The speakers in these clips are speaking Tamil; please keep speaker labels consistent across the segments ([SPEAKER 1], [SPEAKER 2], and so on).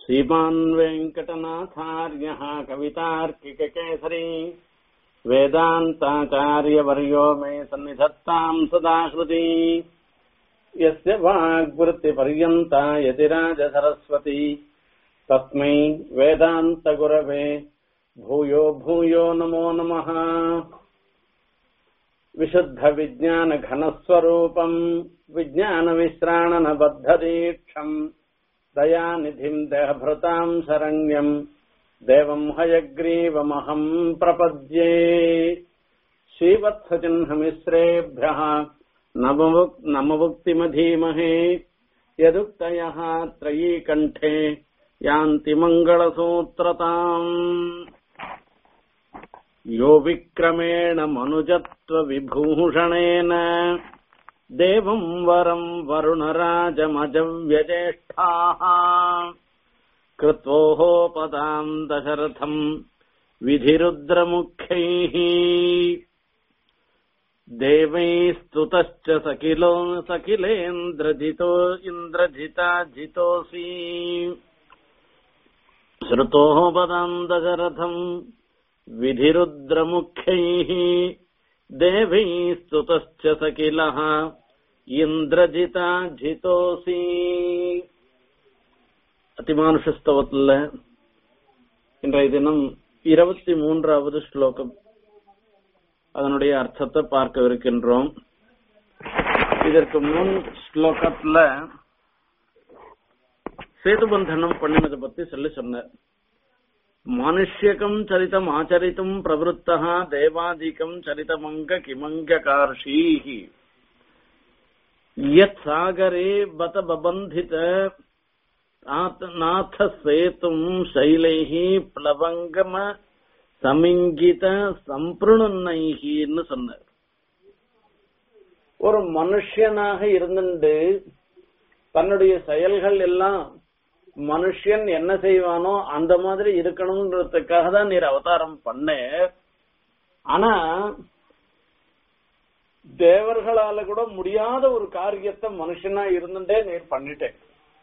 [SPEAKER 1] श्रीमान् वेङ्कटनाथार्यः कवितार्किककेसरी वेदान्ताचार्यवर्यो मे सन्निधत्ताम् सदा हृदि यस्य वाग्वृत्तिपर्यन्ता यतिराजसरस्वती तस्मै वेदान्तगुरवे भूयो भूयो नमो नमः विशुद्धविज्ञानघनस्वरूपम् विज्ञानविश्राणनबद्धदीक्षम् दयानिधिम् देहभृताम् शरण्यम् देवम् हयग्रीवमहम् प्रपद्ये श्रीवत्सचिह्नमिश्रेभ्यः नममुक्तिमधीमहे यदुक्तयः त्रयीकण्ठे यान्ति मङ्गलसूत्रताम् यो विक्रमेण मनुजत्वविभूषणेन देवम् वरम् वरुणराजमजव्यजेष्ठाः कृत्वोः पदाम् दशरथम् विधिरुद्रमुख्यैः देवैस्तुतश्च सकिलो सकिलेन्द्रजितो इन्द्रजिताजितोऽसि श्रुतोः पदाम् दशरथम् विधिरुद्रमुख्यैः देवैस्तुतश्च सकिलः இந்திரஜிதாஜிதோசி அதிமானுஷஸ்தவத்தில் இன்றைய தினம் இருபத்தி மூன்றாவது ஸ்லோகம் அதனுடைய அர்த்தத்தை பார்க்கவிருக்கின்றோம் இதற்கு முன் ஸ்லோகத்துல சேதுபந்தனம் பண்ணினதை பத்தி சொல்லி சொன்னார் மனுஷ்யகம் சரிதம் ஆச்சரித்தும் பிரவருத்தா தேவாதிகம் சரிதமங்க கிமங்க கார்ஷீஹி यत् सागरे बत बबन्धित नाथ सेतुम् शैलैः प्लवङ्गम சமிங்கித சம்பிருணைன்னு சொன்னார் ஒரு மனுஷனாக இருந்துட்டு தன்னுடைய செயல்கள் எல்லாம் மனுஷன் என்ன செய்வானோ அந்த மாதிரி இருக்கணும்ன்றதுக்காக தான் நீர் அவதாரம் பண்ண ஆனா தேவர்களால கூட முடியாத ஒரு காரியத்தை மனுஷனா இருந்துட்டே நீர் பண்ணிட்டேன்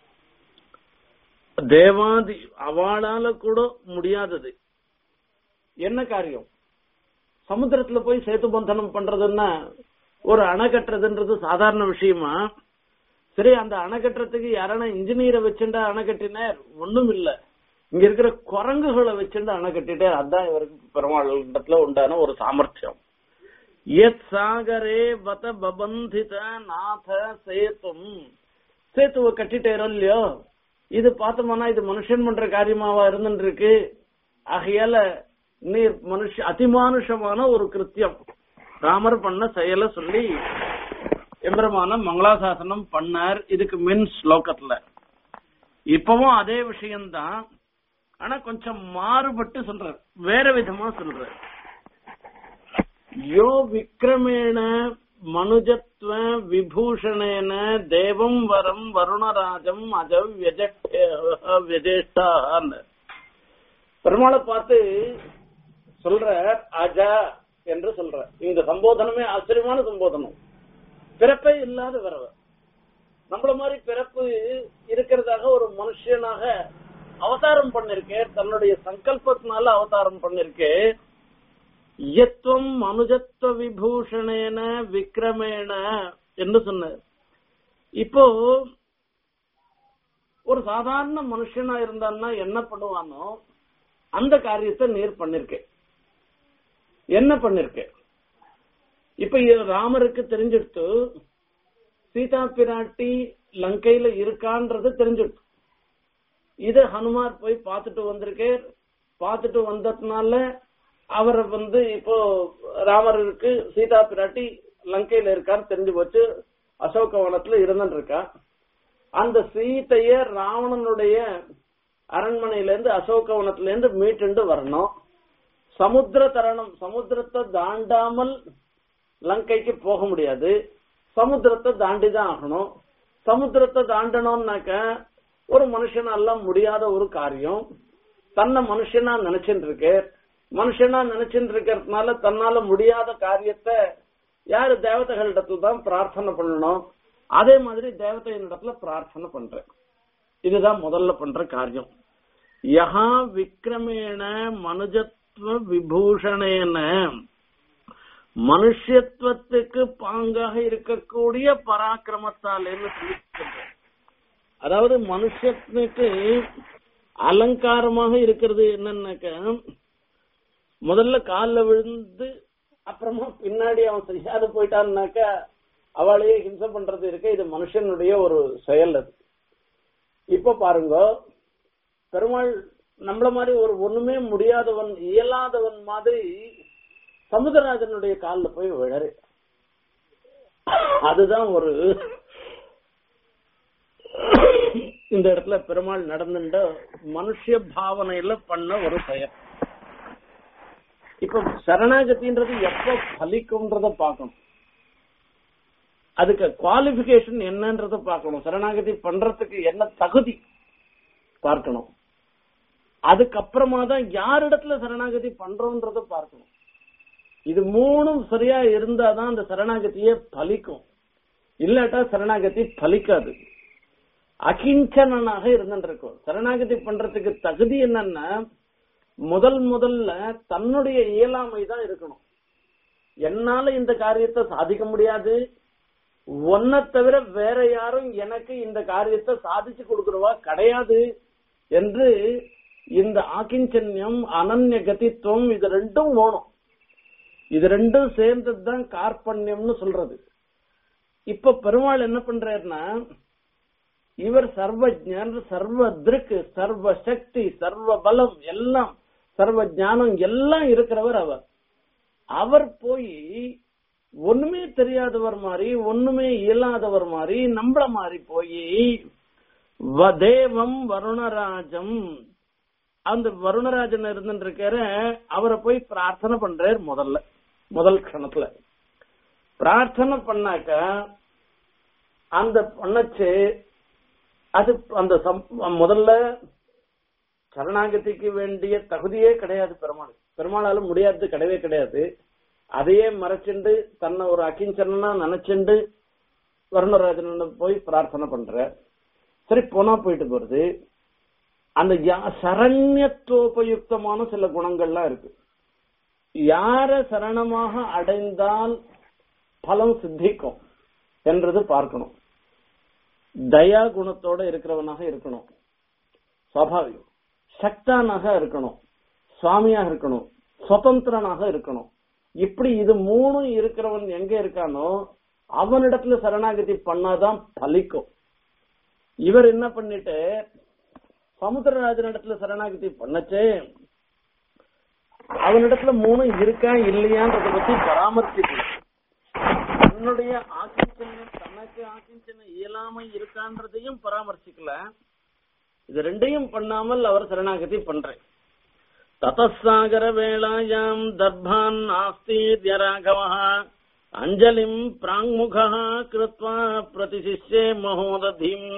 [SPEAKER 1] தேவாதி அவளால கூட முடியாதது என்ன காரியம் சமுத்திரத்துல போய் சேத்து பந்தனம் பண்றதுன்னா ஒரு அணை கட்டுறதுன்றது சாதாரண விஷயமா சரி அந்த அணை கட்டுறதுக்கு யாரான இன்ஜினியரை வச்சுட்டா அணை கட்டினார் ஒண்ணும் இல்ல இங்க இருக்கிற குரங்குகளை வச்சுட்டு அணை கட்டிட்டார் அதான் இவருக்கு பெருமாள் இடத்துல உண்டான ஒரு சாமர்த்தியம் எத் சாகரே வத பபந்தித நாத சேத்தும் சேத்துவ கட்டிட்டேரோ இல்லையோ இது பார்த்தோம்னா இது மனுஷன் பண்ற காரியமாவா இருந்துட்டு இருக்கு ஆகையால நீர் மனுஷ அதிமானுஷமான ஒரு கிருத்தியம் ராமர் பண்ண செயலை சொல்லி எம்பெருமான மங்களாசாசனம் பண்ணார் இதுக்கு மின் ஸ்லோகத்துல இப்பவும் அதே விஷயம்தான் ஆனா கொஞ்சம் மாறுபட்டு சொல்றார் வேற விதமா சொல்றார் யோ விக்ரமேண மனுஜத்வ விபூஷணேன தேவம் வரம் வருணராஜம் அஜ வியஜேஷ்டான் பெருமாளை பார்த்து சொல்ற அஜா என்று சொல்ற இந்த சம்போதனமே ஆச்சரியமான சம்போதனம் பிறப்பே இல்லாத வரவ நம்மள மாதிரி பிறப்பு இருக்கிறதாக ஒரு மனுஷனாக அவதாரம் பண்ணிருக்கே தன்னுடைய சங்கல்பத்தினால அவதாரம் பண்ணிருக்கே யத்துவம் மனுஜத்துவ விபூஷணேன விக்ரமேன என்று சொன்னார் இப்போ ஒரு சாதாரண மனுஷனா இருந்தான்னா என்ன பண்ணுவானோ அந்த காரியத்தை நீர் பண்ணிருக்க என்ன பண்ணிருக்க இப்ப ராமருக்கு தெரிஞ்சிடுத்து சீதா பிராட்டி லங்கையில இருக்கான்றது தெரிஞ்சிடுத்து இத ஹனுமார் போய் பார்த்துட்டு வந்திருக்கே பார்த்துட்டு வந்ததுனால அவரை வந்து இப்போ ராமருக்கு சீதா பிராட்டி லங்கையில இருக்கான்னு தெரிஞ்சு போச்சு அசோகவனத்துல இருந்துட்டு இருக்கா அந்த சீத்தைய ராவணனுடைய அரண்மனையில இருந்து அசோகவனத்துல இருந்து மீட்டுண்டு வரணும் சமுத்திர தரணம் சமுத்திரத்தை தாண்டாமல் லங்கைக்கு போக முடியாது சமுத்திரத்தை தாண்டி தான் ஆகணும் சமுத்திரத்தை தாண்டணும்னாக்க ஒரு மனுஷனால முடியாத ஒரு காரியம் தன்னை மனுஷனா நினைச்சுட்டு இருக்கு மனுஷனா நினைச்சுட்டு இருக்கிறதுனால தன்னால முடியாத காரியத்தை யாரு தேவதைகளிடத்துல தான் பிரார்த்தனை பண்ணணும் அதே மாதிரி தேவதையின் இடத்துல பிரார்த்தனை பண்றேன் இதுதான் முதல்ல பண்ற காரியம் யஹா விக்ரமேண மனுஜத்வ விபூஷணேன மனுஷத்துவத்துக்கு பாங்காக இருக்கக்கூடிய பராக்கிரமத்தாலேன்னு சொல்லியிருக்கின்றார். அதாவது மனுஷனுக்கு அலங்காரமாக இருக்கிறது என்னன்னாக்க முதல்ல கால்ல விழுந்து அப்புறமா பின்னாடி அவன் செய்யாத போயிட்டான்னாக்க அவளையே ஹிம்சை பண்றது இருக்க இது மனுஷனுடைய ஒரு செயல் அது இப்ப பாருங்க பெருமாள் நம்மள மாதிரி ஒரு ஒண்ணுமே முடியாதவன் இயலாதவன் மாதிரி சமுதிரராஜனுடைய காலில் போய் விழறு அதுதான் ஒரு இந்த இடத்துல பெருமாள் நடந்துட்ட மனுஷ பாவனையில பண்ண ஒரு செயல் இப்ப சரணாகதின்றது எப்ப பலிக்கும்ன்றத பார்க்கணும் அதுக்கு குவாலிபிகேஷன் என்னன்றத பார்க்கணும் சரணாகதி பண்றதுக்கு என்ன தகுதி பார்க்கணும் அதுக்கப்புறமா தான் யாரிடத்துல சரணாகதி பண்றோன்றத பார்க்கணும் இது மூணும் சரியா இருந்தாதான் அந்த சரணாகதியே பலிக்கும் இல்லாட்டா சரணாகதி பலிக்காது அகிஞ்சனாக இருந்துருக்கும் சரணாகதி பண்றதுக்கு தகுதி என்னன்னா முதல் முதல்ல தன்னுடைய இயலாமை தான் இருக்கணும் என்னால இந்த காரியத்தை சாதிக்க முடியாது ஒன்ன தவிர வேற யாரும் எனக்கு இந்த காரியத்தை சாதிச்சு கொடுக்கிறவா கிடையாது என்று இந்த ஆக்கிஞ்சன்யம் அனன்ய கதித்துவம் இது ரெண்டும் வேணும் இது ரெண்டும் சேர்ந்ததுதான் கார்பண்யம்னு சொல்றது இப்ப பெருமாள் என்ன பண்றாருன்னா இவர் சர்வஜன் சர்வ திருக்கு சர்வ சக்தி சர்வ பலம் எல்லாம் சர்வ ஞானம் எல்லாம் இருக்கிறவர் அவர் அவர் போய் ஒண்ணுமே தெரியாதவர் மாதிரி ஒண்ணுமே இயலாதவர் மாதிரி நம்மள மாதிரி போய் தேவம் வருணராஜம் அந்த வருணராஜன் இருந்துருக்காரு அவரை போய் பிரார்த்தனை பண்றாரு முதல்ல முதல் கணத்துல பிரார்த்தனை பண்ணாக்க அந்த பண்ணச்சு அது அந்த முதல்ல சரணாகதிக்கு வேண்டிய தகுதியே கிடையாது பெருமாள் பெருமாளால முடியாது கிடையவே கிடையாது அதையே மறைச்சுண்டு தன்னை ஒரு அகிஞ்சனா நினைச்சுண்டு வருணராஜன் போய் பிரார்த்தனை பண்ற சரி போனா போயிட்டு போறது அந்த சரண்யத்துவபயுக்தமான சில குணங்கள்லாம் இருக்கு யார சரணமாக அடைந்தால் பலம் சித்திக்கும் என்றது பார்க்கணும் தயா குணத்தோட இருக்கிறவனாக இருக்கணும் சுவாபாவிகம் சக்தானாக இருக்கணும் சுவாமியாக இருக்கணும் சுதந்திரனாக இருக்கணும் இப்படி இது மூணும் இருக்கிறவன் எங்க இருக்கானோ அவனிடத்துல சரணாகதி பண்ணாதான் பலிக்கும் இவர் என்ன பண்ணிட்டு சமுத்திரராஜன் இடத்துல சரணாகதி பண்ணச்சே அவனிடத்துல மூணு இருக்கா இல்லையான்றத பத்தி பராமரிச்சு தன்னுடைய ஆக்கிஞ்சன தனக்கு ஆக்கிஞ்சன இயலாமை இருக்கான்றதையும் பராமரிச்சுக்கல இது ரெண்டையும் பண்ணாமல் அவர் சரணாகதி பண்றேன் ததசாகர வேளாயாம் தர்பான் ஆஸ்தீத்ய ராகவः அஞ்சலிம் பிராங்முகः கிருத்வா பிரதிசிஷ்யே மகோததிம்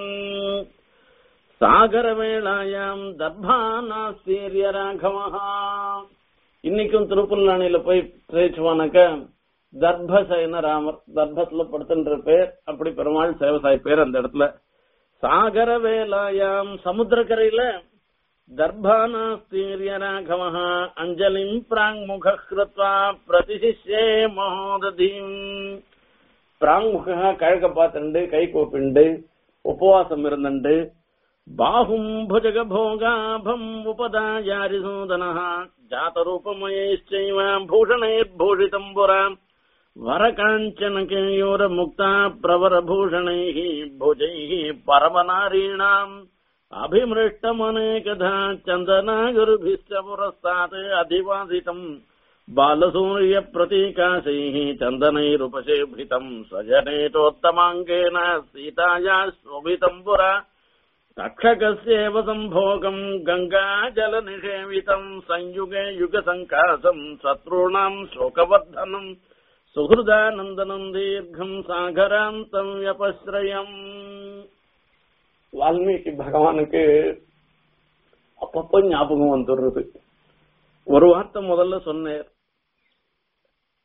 [SPEAKER 1] சாகர வேளாயாம் தர்பான் ஆஸ்தீர்ய ராகவः இன்னைக்கும் திருப்புல்லாணியில போய் பிரேச்சுவானாக்க தர்பசயன ராமர் தர்பத்துல படுத்துன்ற பேர் அப்படி பெருமாள் சேவசாய் பேர் அந்த இடத்துல சாகர வேலாயாம் சமுத்திரக்கரையில தர்பானாஸ்தீரிய ராகவ அஞ்சலிம் பிராங்முக கிருத்வா பிரதிசிஷ்யே மகோததீம் பிராங்முக கழக பார்த்துண்டு கை கோப்பிண்டு உபவாசம் இருந்துண்டு பாஹும் புஜக போகாபம் உபதாயாரிசூதன ஜாதரூபமயைச்சைவ பூஷணைர்பூஷிதம் புராம் वरकाञ्चनकेयोर मुक्ता प्रवरभूषणैः भुजैः परमनारीणाम् अभिमृष्टमनेकधा चन्दनागुरुभिश्च पुरस्तात् अधिवासितम् बालसूर्यप्रतीकाशैः चन्दनैरुपशेभितम् स्वजनेतोत्तमाङ्गेन सीताया शोभितम् पुरा तक्षकस्येव सम्भोगम् गङ्गाजलनिषेवितम् संयुगे युगसङ्कासम् शत्रूणाम् शोकवर्धनम् சுகிருதானந்தனம் தீர்க்கம் சாகராந்தம் வியபஸ்ரயம் வால்மீகி பகவானுக்கு அப்பப்போ ஞாபகம் வந்துடுறது ஒரு வார்த்தை முதல்ல சொன்னார்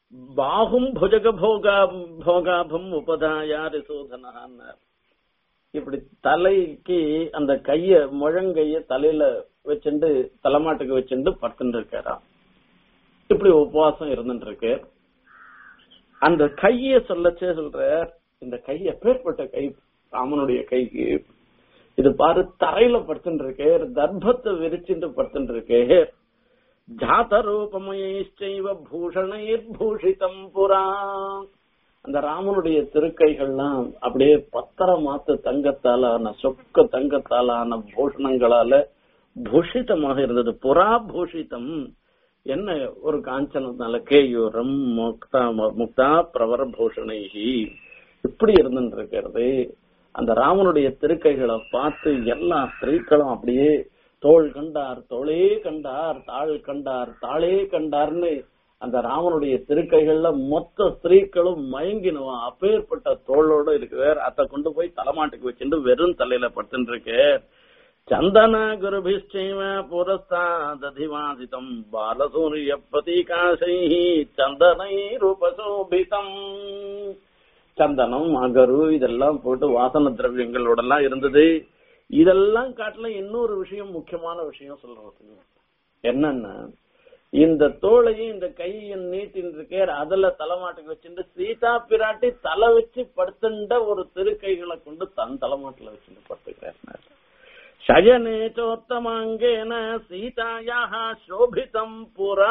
[SPEAKER 1] பாகும் புஜக போகா போகாபம் உபதாயாரி சோதனான்னார் இப்படி தலைக்கு அந்த கைய முழங்கைய தலையில வச்சுண்டு தலைமாட்டுக்கு வச்சுண்டு படுத்துட்டு இருக்காராம் இப்படி உபவாசம் இருந்துட்டு இருக்கு அந்த கைய சொல்லச்சே சொல்ற இந்த கை எப்பேற்பட்ட கை ராமனுடைய கைக்கு இது பாரு தரையில படுத்துட்டு இருக்கு தர்ப்பத்தை விரிச்சுட்டு படுத்துட்டு இருக்கு ஜாத ரூபமயைச்சைவ பூஷணைர் பூஷிதம் புறா அந்த ராமனுடைய திருக்கைகள்லாம் அப்படியே பத்தர மாத்து தங்கத்தால ஆன சொக்க தங்கத்தால ஆன பூஷணங்களால பூஷிதமாக இருந்தது புறா பூஷிதம் என்ன ஒரு காஞ்சனத்தால கேயூரம் முக்தா முக்தா பிரவர பூஷணைகி இப்படி இருந்துட்டு இருக்கிறது அந்த ராமனுடைய திருக்கைகளை பார்த்து எல்லா ஸ்திரீக்களும் அப்படியே தோள் கண்டார் தோளே கண்டார் தாள் கண்டார் தாளே கண்டார்னு அந்த ராமனுடைய திருக்கைகள்ல மொத்த ஸ்திரீக்களும் மயங்கினுவான் அப்பேற்பட்ட தோளோட இருக்கிறார் அதை கொண்டு போய் தலைமாட்டுக்கு வச்சுட்டு வெறும் தலையில படுத்துட்டு இருக்கு சந்தன குருபிஷ்டைவ புரஸ்தாதிவாசிதம் பாலசூரிய பிரதீகாசை சந்தனை ரூபசோபிதம் சந்தனம் அகரு இதெல்லாம் போட்டு வாசன திரவியங்களோட எல்லாம் இருந்தது இதெல்லாம் காட்டுல இன்னொரு விஷயம் முக்கியமான விஷயம் சொல்றது என்னன்னா இந்த தோளையும் இந்த கையும் நீட்டின்னு இருக்கேர் அதுல தலைமாட்டுக்கு வச்சுட்டு சீதா பிராட்டி தலை வச்சு படுத்துண்ட ஒரு திருக்கைகளை கொண்டு தன் தலைமாட்டுல வச்சுட்டு படுத்துக்கிறார் சயனே சோத்தமாங்கேன சீதாயாக சோபிதம் புறா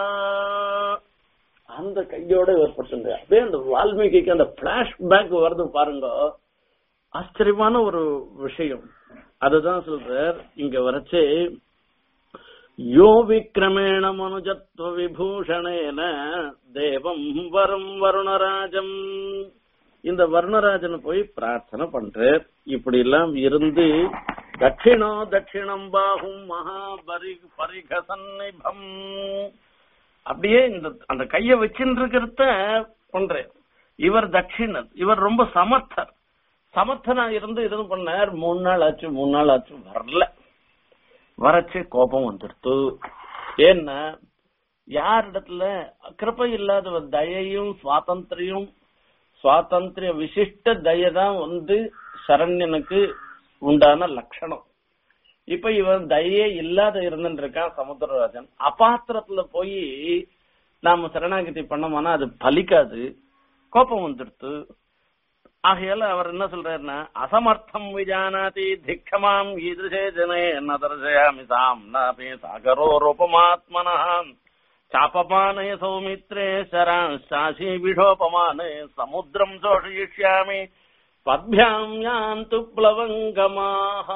[SPEAKER 1] அந்த கையோட இவர் படுத்துங்க அப்படியே அந்த வால்மீகிக்கு அந்த பிளாஷ் பேக் வருது பாருங்க ஆச்சரியமான ஒரு விஷயம் அதுதான் சொல்றார் இங்க வரைச்சு யோ விக்ரமேண மனுஜத்வ விபூஷணேன தேவம் வரும் வருணராஜம் இந்த வருணராஜனை போய் பிரார்த்தனை பண்றார் இப்படி எல்லாம் இருந்து தட்சிணோ தட்சிணம் பாகும் மகாபரி பரிக சந்நிபம் அப்படியே இந்த அந்த கைய வச்சுட்டு இருக்கிறத பண்றார் இவர் தட்சிணன் இவர் ரொம்ப சமர்த்தர் சமர்த்தனா இருந்து இது பண்ணார் மூணு நாள் ஆச்சு மூணு நாள் ஆச்சு வரல வரச்சு கோபம் வந்துடுத்து ஏன்னா யாரிடத்துல கிருப்பை இல்லாத தயையும் சுவாதந்திரியும் சுவாதந்திரிய விசிஷ்ட தயை தான் வந்து சரண்யனுக்கு உண்டான லட்சணம் இப்ப இவன் தயே இல்லாத இருந்துட்டு இருக்கான் சமுத்திரராஜன் அபாத்திரத்துல போய் நாம சரணாகதி பண்ணோம்னா அது பலிக்காது கோபம் வந்துடுத்து ஆகையால அவர் என்ன சொல்றாருன்னா அசமர்த்தம் விஜானாதி திக்கமாம் ஈதிருஷே ஜனே ந தர்சயாமி சாம் நாபே சாகரோ ரூபமாத்மனாம் சாபமானே சௌமித்ரே சராசி விஷோபமானே சமுத்திரம் சோஷயிஷ்யாமி பத்பியாம் யாந்து பிளவங்கமாக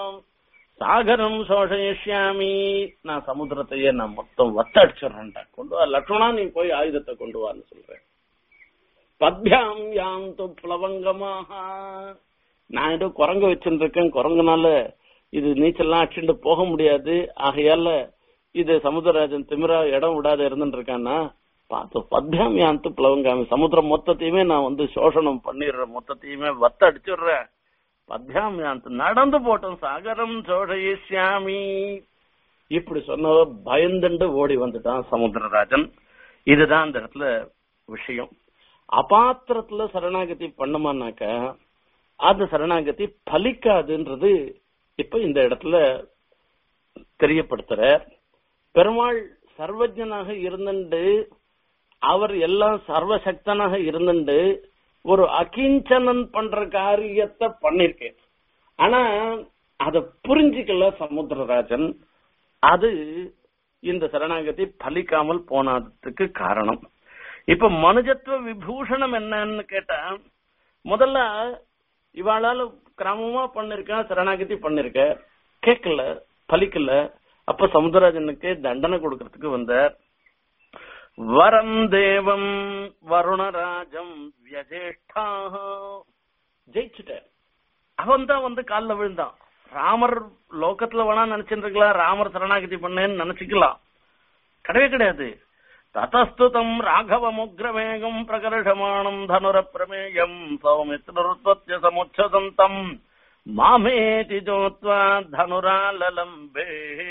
[SPEAKER 1] சாகரம் சோஷயிஷ்யாமி நான் சமுத்திரத்தையே நான் மொத்தம் வத்தடிச்சிடுறேன்டா கொண்டு வா லக்ஷ்மணா நீ போய் ஆயுதத்தை கொண்டு வான்னு சொல்றேன் பத்யாம் யாந்து பிளவங்கமாக நான் ஏதோ குரங்கு வச்சுட்டு இருக்கேன் குரங்குனால இது நீச்சல்லாம் அடிச்சுட்டு போக முடியாது ஆகையால இது சமுத்திரராஜன் திமிரா இடம் விடாத இருந்துட்டு இருக்கான்னா பார்த்து பத்யாம் யாந்து பிளவங்காமி சமுத்திரம் மொத்தத்தையுமே நான் வந்து சோஷணம் பண்ணிடுறேன் மொத்தத்தையுமே வத்த அடிச்சிடுறேன் பத்யாம் யாந்து நடந்து போட்டோம் சாகரம் சோழயிஷ்யாமி இப்படி சொன்ன பயந்துண்டு ஓடி வந்துட்டான் சமுத்திரராஜன் இதுதான் அந்த இடத்துல விஷயம் அபாத்திரத்துல சரணாகதி பண்ணமானாக்க அந்த சரணாகதி பலிக்காதுன்றது இப்ப இந்த இடத்துல தெரியப்படுத்துற பெருமாள் சர்வஜனாக இருந்துண்டு அவர் எல்லாம் சர்வசக்தனாக இருந்துண்டு ஒரு அகிஞ்சனன் பண்ற காரியத்தை பண்ணிருக்கேன் ஆனா அத புரிஞ்சுக்கல சமுத்திரராஜன் அது இந்த சரணாகதி பலிக்காமல் போனதுக்கு காரணம் இப்ப மனுஜத்துவ விபூஷணம் என்னன்னு கேட்டா முதல்ல இவாளால கிரமமா பண்ணிருக்கா சரணாகதி பண்ணிருக்க கேட்கல பலிக்கல அப்ப சமுத்திரராஜனுக்கு தண்டனை கொடுக்கறதுக்கு வந்தார் வரம் தேவம் வருணராஜம் வியஜேஷ்டா ஜெயிச்சுட்டார் அவன் தான் வந்து காலில் விழுந்தான் ராமர் லோகத்துல வேணா நினைச்சிட்டு இருக்கலாம் ராமர் சரணாகதி பண்ணேன்னு நினைச்சுக்கலாம் கிடையவே கிடையாது ததஸ்துதம் ராகவமுக்ரவேகம் பிரகர்ஷமாணம் தனுர பிரமேயம் சௌமித்ருத்வத்ய சமுச்சதந்தம் மாமேதி ஜோத்வா தனுராலலம்பே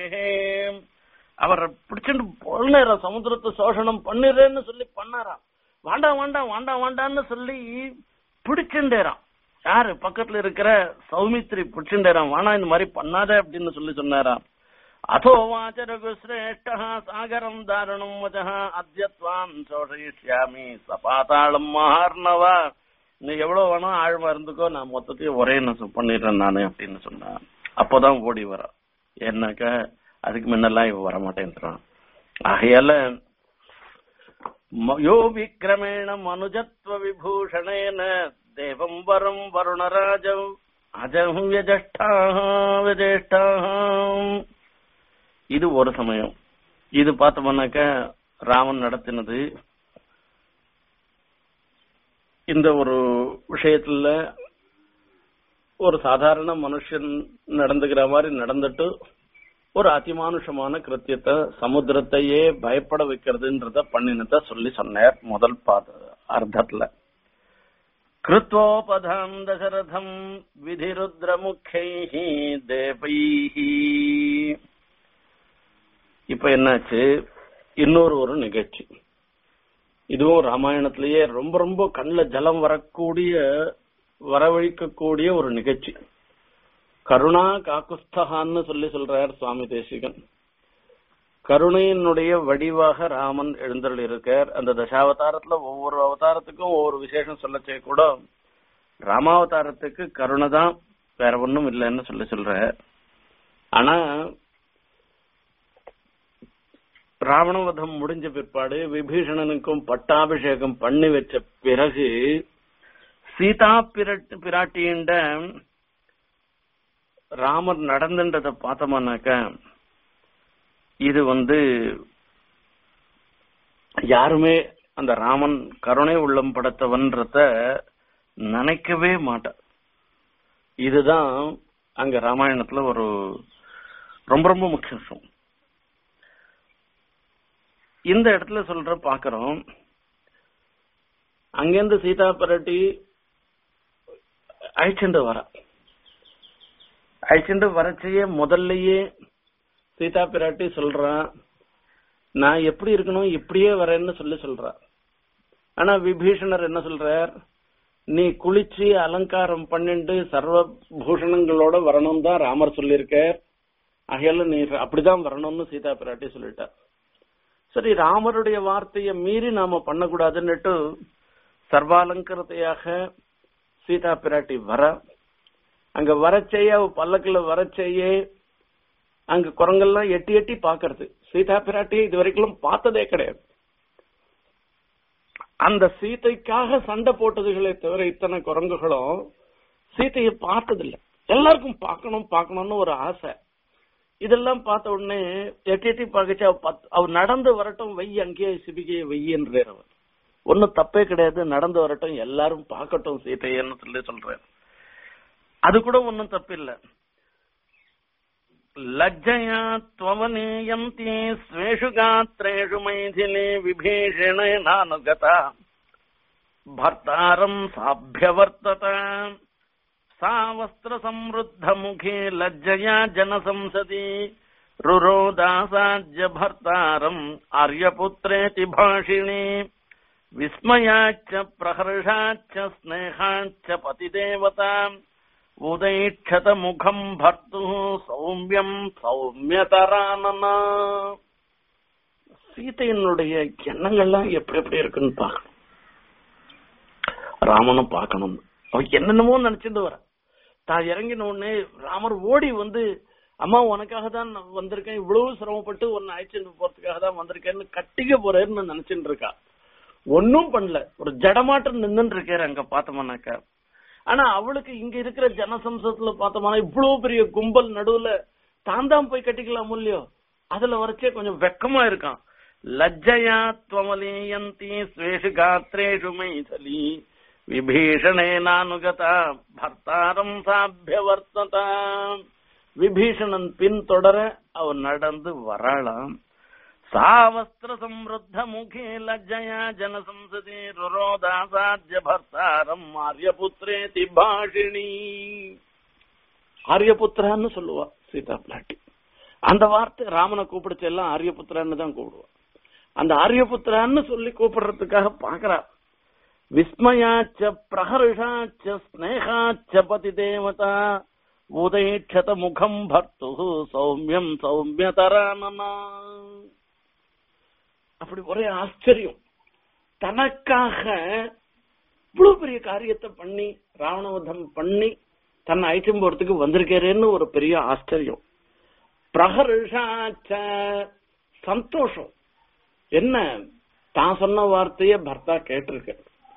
[SPEAKER 1] அவர் பிடிச்சிட்டு பொழுநேர சமுத்திரத்தை சோஷணம் பண்ணிடுறேன்னு சொல்லி பண்ணாராம் வாண்டா வாண்டா வாண்டா வாண்டான்னு சொல்லி பிடிச்சுட்டேராம் யாரு பக்கத்துல இருக்கிற சௌமித்ரி புட்சிண்டராம் வானா இந்த மாதிரி பண்ணாத அப்படின்னு சொல்லி சொன்னாராம் அதோ வாச்ச ரகுசிரேஷ்ட சாகரம் தாரணம் வச்ச அத்தியத்வான் சோஷயிஷ்யாமி சபாதாளம் மகார்ணவா நீ எவ்வளவு வேணா ஆழமா இருந்துக்கோ நான் மொத்தத்தையும் ஒரே நசம் பண்ணிடுறேன் நானு அப்படின்னு சொன்னான் அப்போதான் ஓடி வர ஏன்னாக்க அதுக்கு முன்னெல்லாம் இவ வர மாட்டேன்றான் ஆகையால ம- யோ விக்ரமேண மனுஜத்வ விபூஷணேன தேவம் வரம் வருணராஜம் அஜம் வியஜஷ்டா விஜேஷ்டா இது ஒரு சமயம் இது பார்த்தோம்னாக்க ராமன் நடத்தினது இந்த ஒரு விஷயத்துல ஒரு சாதாரண மனுஷன் நடந்துக்கிற மாதிரி நடந்துட்டு ஒரு அதிமானுஷமான கிருத்தியத்தை சமுத்திரத்தையே பயப்பட வைக்கிறதுன்றத பண்ணினத சொல்லி சொன்னார் முதல் பாத அர்த்தத்துல கிருத்வோபதாம் தசரதம் விதிருத்ர முக்கியை தேவைஹி இப்ப என்னாச்சு இன்னொரு ஒரு நிகழ்ச்சி இதுவும் ராமாயணத்திலேயே ரொம்ப ரொம்ப கண்ணில் ஜலம் வரக்கூடிய வரவழிக்கக்கூடிய ஒரு நிகழ்ச்சி கருணா காக்குஸ்தகான்னு சொல்லி சொல்றார் சுவாமி தேசிகன் கருணையினுடைய வடிவாக ராமன் எழுந்தருள் இருக்கார் அந்த தசாவதாரத்துல ஒவ்வொரு அவதாரத்துக்கும் ஒவ்வொரு விசேஷம் சொல்லச்சே கூட ராமாவதாரத்துக்கு கருணை தான் வேற ஒண்ணும் இல்லைன்னு சொல்லி சொல்ற ஆனா ராவணவதம் முடிஞ்ச பிற்பாடு விபீஷணனுக்கும் பட்டாபிஷேகம் பண்ணி வச்ச பிறகு சீதா பிராட்டி பிராட்டியின்ற ராமர் நடந்துன்றத பார்த்தோம்னாக்க இது வந்து யாருமே அந்த ராமன் கருணை உள்ளம் படைத்தவன்றத நினைக்கவே மாட்டார் இதுதான் அங்க ராமாயணத்துல ஒரு ரொம்ப ரொம்ப முக்கிய விஷயம் இந்த இடத்துல சொல்ற பாக்குறோம் அங்கிருந்து சீதா பிராட்டி அழைச்சிட்டு வர அழைச்சிட்டு வரச்சையே முதல்லயே சீதா பிராட்டி சொல்றான் நான் எப்படி இருக்கணும் இப்படியே வரேன்னு சொல்லி சொல்றா ஆனா விபீஷணர் என்ன சொல்றார் நீ குளிச்சு அலங்காரம் பண்ணிட்டு சர்வ பூஷணங்களோட வரணும் தான் ராமர் சொல்லியிருக்கார் ஆகையால நீ அப்படிதான் வரணும்னு சீதா பிராட்டி சொல்லிட்டா சரி ராமருடைய வார்த்தையை மீறி நாம பண்ணக்கூடாதுன்னுட்டு சர்வாலங்கரத்தையாக சீதா பிராட்டி வர அங்க வரச்செய்ய அவ பல்லக்குல வரச்செய்யே அங்க குரங்கெல்லாம் எட்டி எட்டி பாக்குறது சீதா பிராட்டியை இது வரைக்கும் பார்த்ததே கிடையாது அந்த சீதைக்காக சண்டை போட்டதுகளே தவிர இத்தனை குரங்குகளும் சீதையை பார்த்ததில்லை எல்லாருக்கும் பார்க்கணும் பார்க்கணும்னு ஒரு ஆசை இதெல்லாம் பார்த்த உடனே எட்டி எட்டி பார்க்கச்சு அவ பத்- அவ நடந்து வரட்டும் வெய் அங்கேயே சிபிகையை வெய்யன்றார் அவர் ஒன்னும் தப்பே கிடையாது நடந்து வரட்டும் எல்லாரும் பார்க்கட்டும் சீதையன்னு சொல்லி சொல்றாரு அது கூட ஒன்னும் தப்பில்லை லஜ்ஜயா त्वमनीयन्ति स्वेषु गात्रेषु मैथिले विभीषणेनानुगता भर्तारम् साभ्यवर्तत सा वस्त्रसमृद्धमुखे लज्जया जनसंसदि रुरोदासाद्य भर्तारम् आर्यपुत्रेति भाषिणी विस्मयाच्च प्रहर्षाच्च स्नेहाच्च पतिदेवताम् உதைட்சத முகம் பர்த்து சௌமியம் சௌமியதரானனா சீதையினுடைய எண்ணங்கள்லாம் எப்படி எப்படி இருக்குன்னு பார்க்கணும் ராமனும் பார்க்கணும் அவ என்னென்னமோ நினைச்சிட்டு வர தான் இறங்கின உடனே ராமர் ஓடி வந்து அம்மா உனக்காக தான் நான் வந்திருக்கேன் இவ்வளவு சிரமப்பட்டு உன்னை அழைச்சிட்டு போறதுக்காக தான் வந்திருக்கேன்னு கட்டிக்க போறேன்னு நினைச்சிட்டு இருக்கா ஒன்னும் பண்ணல ஒரு ஜடமாட்டம் நின்னுட்டு இருக்காரு அங்க பார்த்தோம்னாக்கா ஆனா அவளுக்கு இங்க இருக்கிற ஜனசம்சத்துல பார்த்தோம்னா இவ்வளவு பெரிய கும்பல் நடுவுல தான் தான் போய் கட்டிக்கலாம் இல்லையோ அதுல வரைச்சே கொஞ்சம் வெக்கமா இருக்கான் லஜ்ஜயா துவமலீயந்தி ஸ்வேஷு காத்ரேஷு மைசலி விபீஷணேனானுகதா பர்த்தாரம் சாபியவர்த்ததா விபீஷணன் பின்தொடர அவன் நடந்து வராளாம் सा वस्त्रसमृद्धमुखे लज्जया जनसंसदि रुरोदासाद्य भर्तारम् ஆரியபுத்திரேதி பாஷிணி ஆரியபுத்திரான்னு சொல்லுவா சீதா பிளாட்டி அந்த வார்த்தை ராமனை கூப்பிடுச்சு எல்லாம் ஆரியபுத்திரான்னு தான் கூப்பிடுவா அந்த ஆரியபுத்திரான்னு சொல்லி கூப்பிடுறதுக்காக பாக்குறா விஸ்மயாச்ச பிரஹர்ஷாச்ச ஸ்னேகாச்ச பதி தேவதா உதேட்சத முகம் பர்த்து சௌமியம் சௌமியதரானனா அப்படி ஒரே ஆச்சரியம் தனக்காக இவ்வளவு பெரிய காரியத்தை பண்ணி ராவணவதம் பண்ணி தன்னை அழைச்சும் போறதுக்கு வந்திருக்கிறேன்னு ஒரு பெரிய ஆச்சரியம் பிரகர்ஷாச்ச சந்தோஷம் என்ன தான் சொன்ன வார்த்தைய பர்த்தா கேட்டிருக்க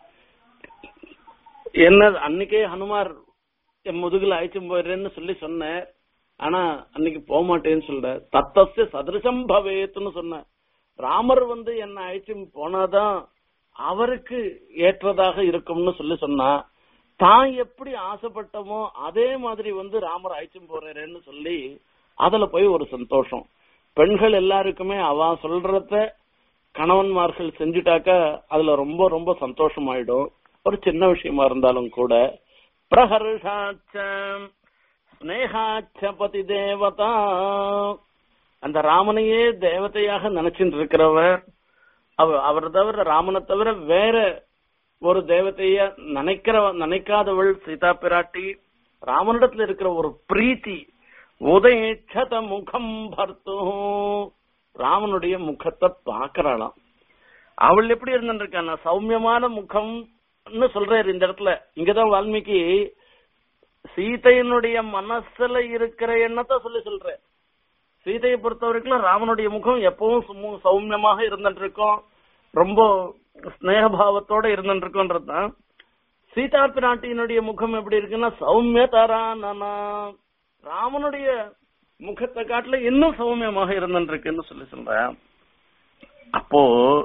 [SPEAKER 1] என்ன அன்னைக்கே ஹனுமார் என் முதுகுல அழைச்சும் போயிடுறேன்னு சொல்லி சொன்னேன் ஆனா அன்னைக்கு போக மாட்டேன்னு சொல்ற தத்தஸ்ய சதிருஷம் பவேத்துன்னு சொன்ன ராமர் வந்து என்ன அழைச்சும் போனாதான் அவருக்கு ஏற்றதாக இருக்கும்னு சொல்லி சொன்னா தான் எப்படி ஆசைப்பட்டமோ அதே மாதிரி வந்து ராமர் அழைச்சும் போறேன்னு சொல்லி அதுல போய் ஒரு சந்தோஷம் பெண்கள் எல்லாருக்குமே அவ சொல்றத கணவன்மார்கள் செஞ்சுட்டாக்கா அதுல ரொம்ப ரொம்ப சந்தோஷமாயிடும் ஒரு சின்ன விஷயமா இருந்தாலும் கூட பிரஹர்ஷாச்ச ஸ்னேகாச்ச பதி தேவதா அந்த ராமனையே தேவதையாக நினைச்சிட்டு இருக்கிறவர் அவ அவர் தவிர ராமனை தவிர வேற ஒரு தேவதைய நினைக்கிற நினைக்காதவள் சீதா பிராட்டி ராமனிடத்துல இருக்கிற ஒரு பிரீத்தி உதயட்சத முகம் பர்த்து ராமனுடைய முகத்தை பாக்குறாளாம் அவள் எப்படி இருந்திருக்கான சௌமியமான முகம்னு சொல்றாரு இந்த இடத்துல இங்கதான் வால்மீகி சீதையினுடைய மனசுல இருக்கிற எண்ணத்தை சொல்லி சொல்ற சீதையை பொறுத்த வரைக்கும் ராமனுடைய முகம் எப்பவும் சுமு- சௌமியமாக இருந்துட்டு இருக்கும் ரொம்ப ஸ்னேகபாவத்தோட இருந்துட்டு இருக்கோன்றதுதான் சீதா பிராட்டியினுடைய முகம் எப்படி இருக்குன்னா சௌமியதரானனா ராமனுடைய முகத்தை காட்டுல இன்னும் சௌமியமாக இருந்துட்டு இருக்குன்னு சொல்லி சொல்றேன் அப்போ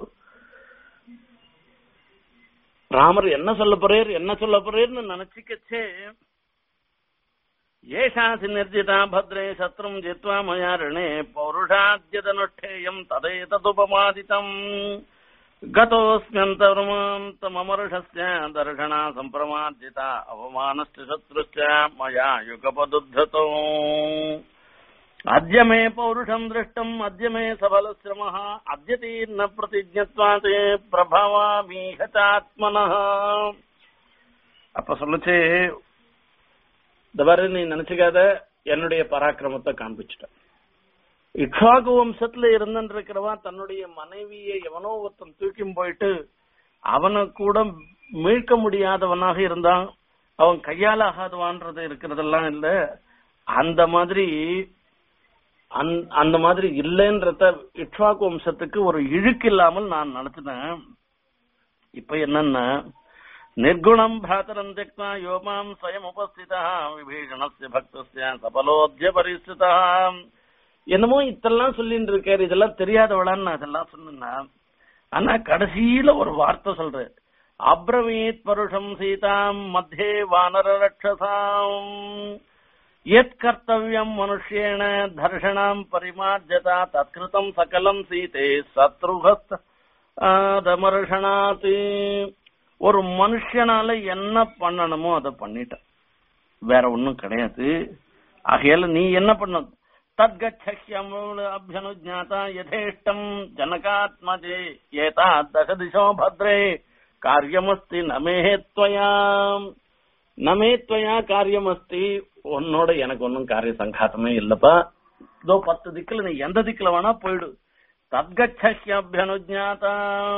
[SPEAKER 1] ராமர் என்ன சொல்ல போறார் என்ன சொல்ல போறேன்னு நினைச்சுக்கச்சே ஏஷாசி நிர்ஜிதா பத்ரே சத்ரும் ஜித்வா மயா ரிணே பௌருஷாத்யதனுஷ்டேயம் ததேததுபமாதிதம் गतोऽस्म्यन्तमर्षस्य दर्शना सम्प्रमार्जिता अवमानश्च शत्रुश्च मया युगपदुद्धतो अद्य मे पौरुषम् दृष्टम् अद्य मे सबलश्रमः अद्य तीर्न प्रतिज्ञत्वात् प्रभवामीह चात्मनः அப்ப சொல்லுச்சு இந்த மாதிரி நீ நினைச்சுக்காத என்னுடைய பராக்கிரமத்தை காண்பிச்சுட்டேன் இக்ஷாகு வம்சத்துல இருந்துட்டு இருக்கிறவன் தன்னுடைய மனைவியை எவனோ ஒருத்தன் தூக்கி போயிட்டு அவனை கூட மீட்க முடியாதவனாக இருந்தான் அவன் கையால் ஆகாதவான்றது இருக்கிறதெல்லாம் இல்ல அந்த மாதிரி அந்த- அந்த மாதிரி இல்லைன்றத இக்ஷாகு வம்சத்துக்கு ஒரு இழுக்கு இல்லாமல் நான் நடத்தினேன் இப்ப என்னன்னா நிர்குணம் பிராத்தரம் தியக்தா யோமாம் ஸ்வயம் உபஸ்திதா விபீஷணஸ்ய பக்தஸ்ய சபலோத்ய பரிஸ்திதா என்னமோ இதெல்லாம் சொல்லிட்டு இருக்காரு இதெல்லாம் தெரியாதவளான்னு நான் இதெல்லாம் சொன்னா ஆனா கடைசியில ஒரு வார்த்தை சொல்றேன் அப்ரவீத் பருஷம் சீதாம் மத்தியே வானர ரட்சசாம் யத் கர்த்தவியம் மனுஷ்யேன தர்ஷனாம் பரிமார்ஜதா தத்கிருதம் சகலம் சீதே சத்ருகஸ்த தமர்ஷனாத் ஒரு மனுஷனால என்ன பண்ணணுமோ அதை பண்ணிட்டேன் வேற ஒண்ணும் கிடையாது ஆகையால நீ என்ன பண்ண தத்கச்சம் அபியனுஜாதா யதேஷ்டம் ஜனகாத்மஜே ஏதா தச திசோ பத்ரே காரியமஸ்தி நமே துவயா நமே துவயா காரியமஸ்தி உன்னோட எனக்கு ஒன்னும் காரிய சங்காத்தமே இல்லப்பா இதோ பத்து திக்குல நீ எந்த திக்குல வேணா போயிடு தத்கச்சபியனுஜாதா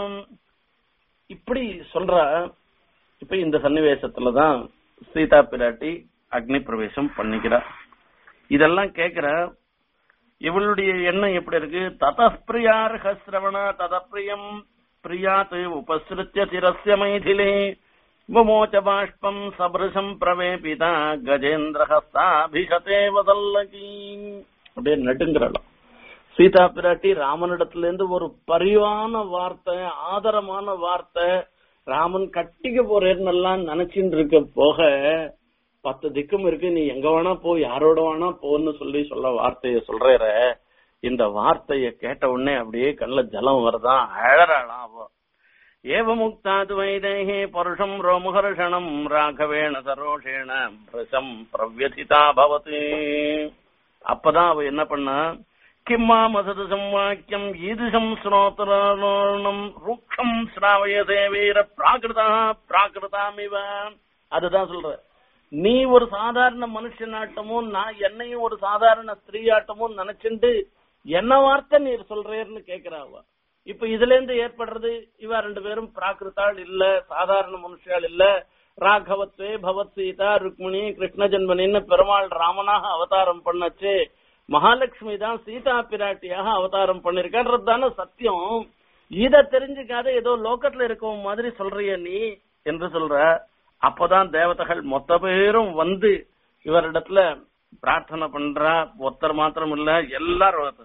[SPEAKER 1] இப்படி சொல்ற இப்ப இந்த சன்னிவேசத்துலதான் சீதா பிராட்டி அக்னி பிரவேசம் பண்ணிக்கிறா இதெல்லாம் கேக்குற இவளுடைய எண்ணம் எப்படி இருக்கு ததப்பிரியார்ஹ சிரவண ததப்பிரியம் பிரியாத் உபசிருத்திய சிரஸ்ய மைதிலே முமோச்ச பாஷ்பம் சபிருஷம் பிரவேபிதா கஜேந்திர ஹஸ்தாபிஷதே வதல்லகி அப்படியே நடுங்கிறாளாம் சீதா பிராட்டி ராமனிடத்துல இருந்து ஒரு பரிவான வார்த்தை ஆதரமான வார்த்தை ராமன் கட்டிக்க போறேன்னு எல்லாம் நினைச்சுட்டு இருக்க போக பத்து திக்கும் இருக்கு நீ எங்க வேணா போ யாரோட வேணா போன்னு சொல்லி சொல்ல வார்த்தைய சொல்றேற இந்த வார்த்தைய கேட்ட உடனே அப்படியே கண்ணுல ஜலம் வருதான் அழறாளாம் அவ ஏவ முக்தாது வைதேகே பருஷம் ரோமுகர்ஷணம் ராகவேண சரோஷேண பிரசம் பிரவ்யதிதா பவதி அப்பதான் அவ என்ன பண்ணா கிம்மாமசதசம் வாக்கியம் ஈதுஷம் ஸ்ரோத்ரோணம் ருக்ஷம் ஸ்ராவயதே வீர பிராகிருதா பிராகிருதாமிவ அதுதான் சொல்ற நீ ஒரு சாதாரண மனுஷனாட்டமும் நான் என்னையும் ஒரு சாதாரண ஸ்திரீயாட்டமும் நினைச்சுண்டு என்ன வார்த்தை நீர் சொல்றேன்னு கேக்குறாவ இப்ப இதுல இருந்து ஏற்படுறது இவ ரெண்டு பேரும் பிராகிருத்தாள் இல்ல சாதாரண மனுஷாள் இல்ல ராகவத்வே பவத் சீதா ருக்மிணி கிருஷ்ண ஜென்மனின்னு பெருமாள் ராமனாக அவதாரம் பண்ணச்சு மகாலட்சுமி தான் சீதா பிராட்டியாக அவதாரம் பண்ணிருக்கான்றது தானே சத்தியம் இத தெரிஞ்சுக்காத ஏதோ லோக்கத்துல இருக்கவன் மாதிரி சொல்றிய நீ என்று சொல்ற அப்பதான் தேவதைகள் மொத்த பேரும் வந்து இவரிடத்துல பிரார்த்தனை பண்றா ஒருத்தர் மாத்திரம் இல்ல எல்லாரும் வந்து.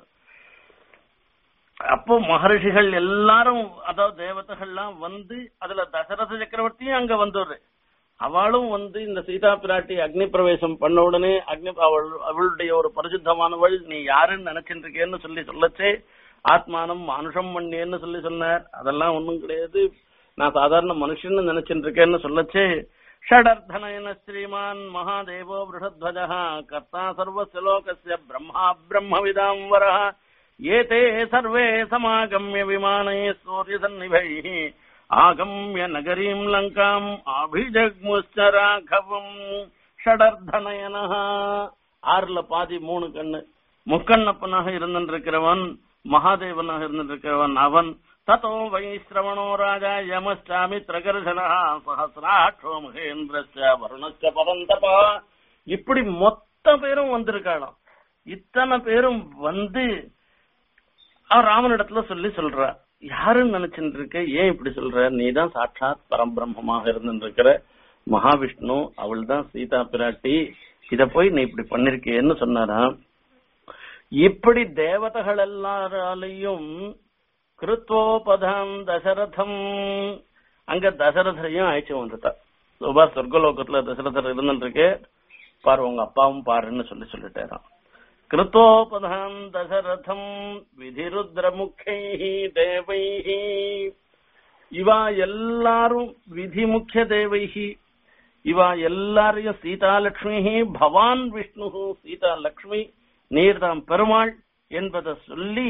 [SPEAKER 1] அப்போ மகர்ஷிகள் எல்லாரும் அதாவது தேவதைகள்லாம் வந்து அதுல தசரத சக்கரவர்த்தியும் அங்க வந்தது அவளும் வந்து இந்த சீதா பிராட்டி அக்னி பிரவேசம் பண்ண உடனே அக்னி அவள் அவளுடைய ஒரு பரிசுத்தமானவள் நீ யாருன்னு நினைச்சிட்டு இருக்கேன்னு சொல்லி சொல்லச்சே ஆத்மானம் மானுஷம் மண்ணியன்னு சொல்லி சொன்னார் அதெல்லாம் ஒண்ணும் கிடையாது நான் சாதாரண மனுஷன்னு நினைச்சிட்டு இருக்கேன்னு சொல்லச்சே ஷடர்தனயன ஸ்ரீமான் மகாதேவோ விருஷத்வஜ கர்த்தா சர்வஸ்ய லோகஸ்ய பிரம்மா பிரம்மவிதாம்பரः ஏதே சர்வே சமாகம்ய விமானே சூரியசன்னிபைः ஆகம்ய நகரீம் லங்காம் அபிஜக்முஷ்ட ராഘவம் ஷடர்தனயனः ஆறுல பாதி மூணு கண்ணு முக்கண்ணப்பனாக இருந்திருக்கிறவன் மகாதேவனாக இருந்திருக்கிறவன் அவன் ததோ வைஸ்ரவணோ ராஜா யமஸ்டாமித்ரகர்ஷனா சஹசிராட்சோ மகேந்திரஸ்ய வருணஸ்ய பரந்தபா இப்படி மொத்த பேரும் வந்திருக்காளாம் இத்தனை பேரும் வந்து அவர் ராமனிடத்துல சொல்லி சொல்றா யாருன்னு நினைச்சுட்டு இருக்க ஏன் இப்படி சொல்ற நீதான் சாட்சாத் பரம்பிரம்மமாக இருந்துருக்கிற மகாவிஷ்ணு அவள் தான் சீதா பிராட்டி இத போய் நீ இப்படி பண்ணிருக்கேன்னு சொன்னாராம் இப்படி தேவதைகள் எல்லாராலையும் கிருத்வோபதாம் தசரதம் அங்க தசரதரையும் அழைச்சு வந்துட்டா சுபா சொர்க்கலோகத்துல தசரதர் இருந்துருக்கு பாரு உங்க அப்பாவும் பாருன்னு சொல்லி சொல்லிட்டாராம் கிருத்தோபதாம் தசரதம் விதிருத்ர முக்கை தேவை இவா எல்லாரும் விதி முக்கிய தேவைஹி இவா எல்லாரையும் சீதாலட்சுமி பவான் விஷ்ணு சீதாலட்சுமி நீர்தாம் பெருமாள் என்பதை சொல்லி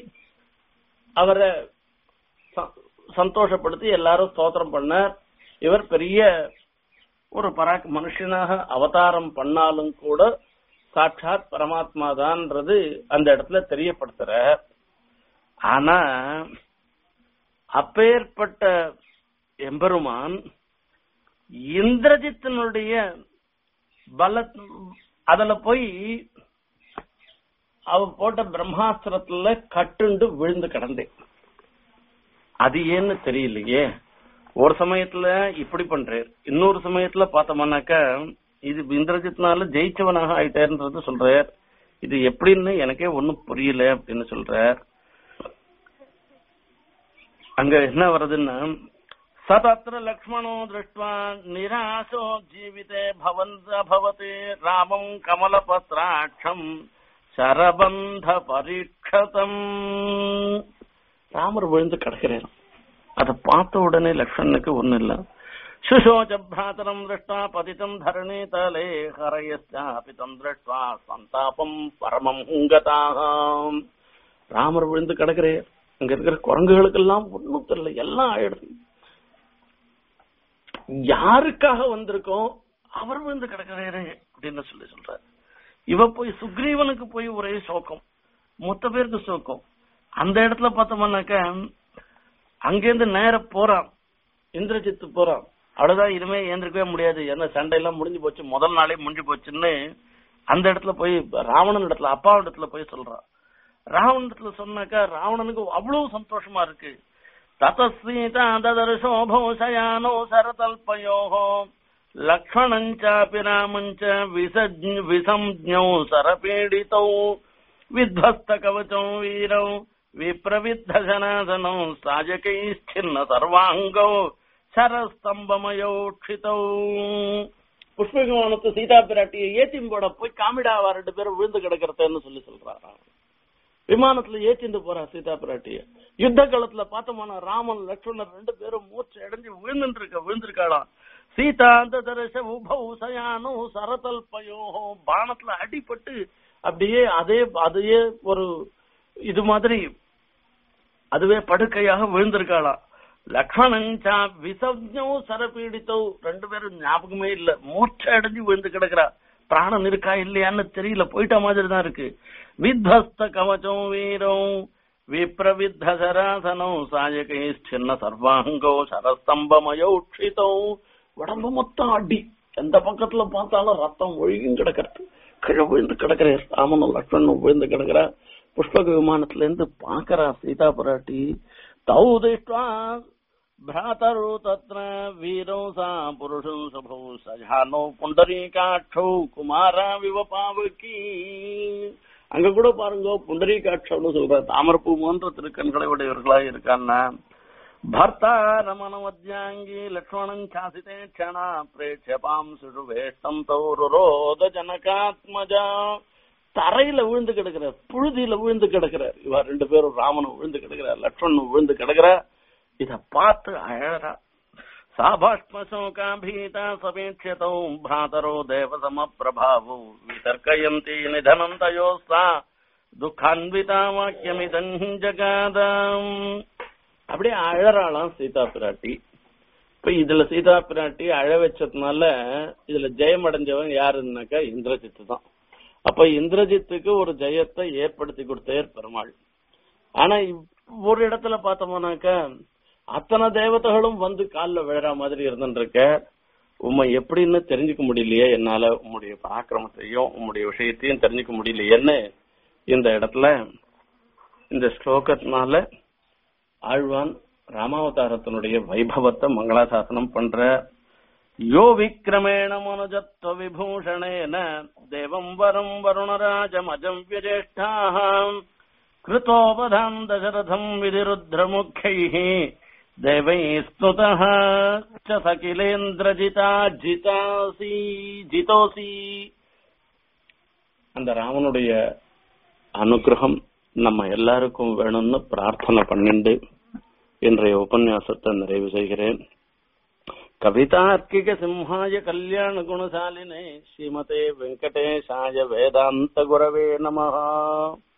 [SPEAKER 1] அவரை ச- சந்தோஷப்படுத்தி எல்லாரும் ஸ்தோத்திரம் பண்ணார் இவர் பெரிய ஒரு பராக் மனுஷனாக அவதாரம் பண்ணாலும் கூட சாட்சாத் பரமாத்மா தான்ன்றது அந்த இடத்துல தெரியப்படுத்துற ஆனா அப்பேற்பட்ட எம்பெருமான் இந்திரஜித்தினுடைய பல அதுல போய் அவ போட்ட பிரம்மாஸ்திரத்துல கட்டுண்டு விழுந்து கிடந்தேன் அது ஏன்னு தெரியலையே ஒரு சமயத்துல இப்படி பண்றாரு இன்னொரு சமயத்துல பார்த்தோம்னாக்கா இது இந்திரஜித்னால ஜெயிச்சவனாக ஆயிட்டாருன்றது சொல்றார் இது எப்படின்னு எனக்கே ஒண்ணும் புரியல அப்படின்னு சொல்றார் அங்க என்ன வருதுன்னா சதத்திர லக்ஷ்மணோ திருஷ்டுவா நிராசோ ஜீவிதே பவந்த பவதே ராமம் கமலபத்ராட்சம் சரபந்த பரீட்சதம் ராமர் விழுந்து கிடக்கிறார் அதை பார்த்த உடனே லக்ஷ்மணனுக்கு ஒண்ணு இல்ல சுஷோச்ச பிராத்தரம் திருஷ்டா பதிதம் தரணி தலே ஹரயஸ்யாபி தம் திருஷ்டா சந்தாபம் பரமம் உங்கதாகம் ராமர் விழுந்து கிடக்கிறார் அங்க இருக்கிற குரங்குகளுக்கெல்லாம் ஒண்ணும் தெரியல எல்லாம் ஆயிடுது யாருக்காக வந்திருக்கோம் அவர் விழுந்து கிடக்கிறாரு அப்படின்னு சொல்லி சொல்றாரு இவ போய் சுக்ரீவனுக்கு போய் ஒரே சோகம் மொத்த பேருக்கு சோகம் அந்த இடத்துல பார்த்தோம்னாக்க அங்கேருந்து நேர போறான் இந்திரஜித்து போறான் அவ்வளவுதான் இனிமே ஏந்திருக்கவே முடியாது ஏன்னா சண்டை எல்லாம் முடிஞ்சு போச்சு முதல் நாளே முடிஞ்சு போச்சுன்னு அந்த இடத்துல போய் ராவணன் இடத்துல அப்பா இடத்துல போய் சொல்றான் ராவணன் இடத்துல சொன்னாக்கா ராவணனுக்கு அவ்வளவு சந்தோஷமா இருக்கு ததஸ்வீதா ததர்ஷோபோஷயானோ சரதல்பயோகோ லக்ஷ்மணஞ்சாபி ராமஞ்ச விசஜ் விசம்ஜௌ சரபீடிதௌ வித்வஸ்த கவச்சௌ வீரௌ விப்ரவித்த ஜனாதனௌ சாஜகைச்சின்ன சர்வாங்கௌ சரஸ்தம்பமயோட்சிதௌ புஷ்பகமானத்து சீதா பிராட்டியை ஏத்தின் போட போய் காமிடாவா ரெண்டு பேரும் விழுந்து கிடக்கிறதுன்னு சொல்லி சொல்றாராம் விமானத்துல ஏத்திண்டு போறா சீதா பிராட்டிய யுத்த காலத்துல பார்த்தோம்னா ராமன் லட்சுமணர் ரெண்டு பேரும் மூச்சு அடைஞ்சு விழுந்துட்டு இருக்க விழுந்திருக்காளாம் சீதா அந்த தரிச உபௌ சயானோ சரதல்பயோ பானத்துல அடிபட்டு அப்படியே அதே அதையே ஒரு இது மாதிரி அதுவே படுக்கையாக விழுந்திருக்காளாம் லக்ஷ்மணஞ்சா விசப்ஞோ சரபீடித்தோ ரெண்டு பேரும் ஞாபகமே இல்ல மூர்ச்சை அடைஞ்சு விழுந்து கிடக்குறா பிராணம் இருக்கா இல்லையான்னு தெரியல போயிட்ட மாதிரி தான் இருக்கு வித்வஸ்த கவச்சம் வீரம் விப்ரவித்த சராசனம் சாயகை சின்ன சர்வாங்கோ சரஸ்தம்பமயோட்சிதோ உடம்பு மொத்தம் அடி எந்த பக்கத்துல பார்த்தாலும் ரத்தம் ஒழுகும் கிடக்கிறது கீழே விழுந்து கிடக்கிறார் ராமனும் லக்ஷ்மணும் விழுந்து கிடக்குறா புஷ்பக விமானத்துல இருந்து பாக்குறா சீதா பிராட்டி தௌ திருஷ்டுவா भ्रातरो तत्र वीरौ सा पुरुषं शुभौ सजानो पुண்டரீகாட்சௌ குமாராவிவ பாவகி அங்க கூட பாருங்க புண்டரீகாட்சம்னு சொல்ற தாமரப்பூ போன்ற திருக்கண்களை உடையவர்களா இருக்கான்னா பர்த்தா ரமணமத்யாங்கி லக்ஷ்மணம் சாசிதே க்ஷணா பிரேட்சபாம் சுடுவேஷ்டம் தௌரோத ஜனகாத்மஜா தரையில விழுந்து கிடக்கிறார் புழுதியில விழுந்து கிடக்கிறார் இவ ரெண்டு பேரும் ராமனும் விழுந்து கிடக்கிறார் லக்ஷ்மணனும் விழுந்து கிடக்கிறார் இத பார்த்து அழறா சாபாஷ்மசோகாபீதா சமீட்சதோ பிராதரோ தேவசம பிரபாவோ விதர்க்கயந்தி நிதனம் தயோஸ்தா துக்கான்விதா வாக்கியமிதன் ஜகாதாம் அப்படியே அழறாளாம் சீதா பிராட்டி இப்ப இதுல சீதா பிராட்டி அழ வச்சதுனால இதுல ஜெயம் அடைஞ்சவன் யாருன்னாக்கா இந்திரஜித்து தான் அப்ப இந்திரஜித்துக்கு ஒரு ஜெயத்தை ஏற்படுத்தி கொடுத்தார் பெருமாள் ஆனா ஒரு இடத்துல பார்த்தோம்னாக்கா அத்தனை தேவதைகளும் வந்து காலில் விழற மாதிரி இருந்துருக்க உண்மை எப்படின்னு தெரிஞ்சுக்க முடியலையே என்னால உம்முடைய பராக்கிரமத்தையும் உம்முடைய விஷயத்தையும் தெரிஞ்சுக்க முடியலையேன்னு இந்த இடத்துல இந்த ஸ்லோகத்தினால ஆழ்வான் ராமாவதாரத்தினுடைய வைபவத்தை மங்களாசாசனம் பண்ற யோ விக்ரமேண மனுஜத்வ விபூஷணேன தேவம் வரம் வருணராஜமஜம் விஜேஷ்டாம் कृतोपधाम् दशरथम् विधिरुद्रमुख्यैः देवैः स्तुतः च सकिलेन्द्रजिता जितासी ஜிதோசி அந்த ராமனுடைய அனுகிரகம் நம்ம எல்லாருக்கும் வேணும்னு பிரார்த்தனை பண்ணிண்டு இன்றைய உபன்யாசத்தை நிறைவு செய்கிறேன் கவிதார்க்கிக சிம்ஹாய கல்யாண குணசாலினே ஸ்ரீமதே வெங்கடேஷாய வேதாந்த குரவே நமஹா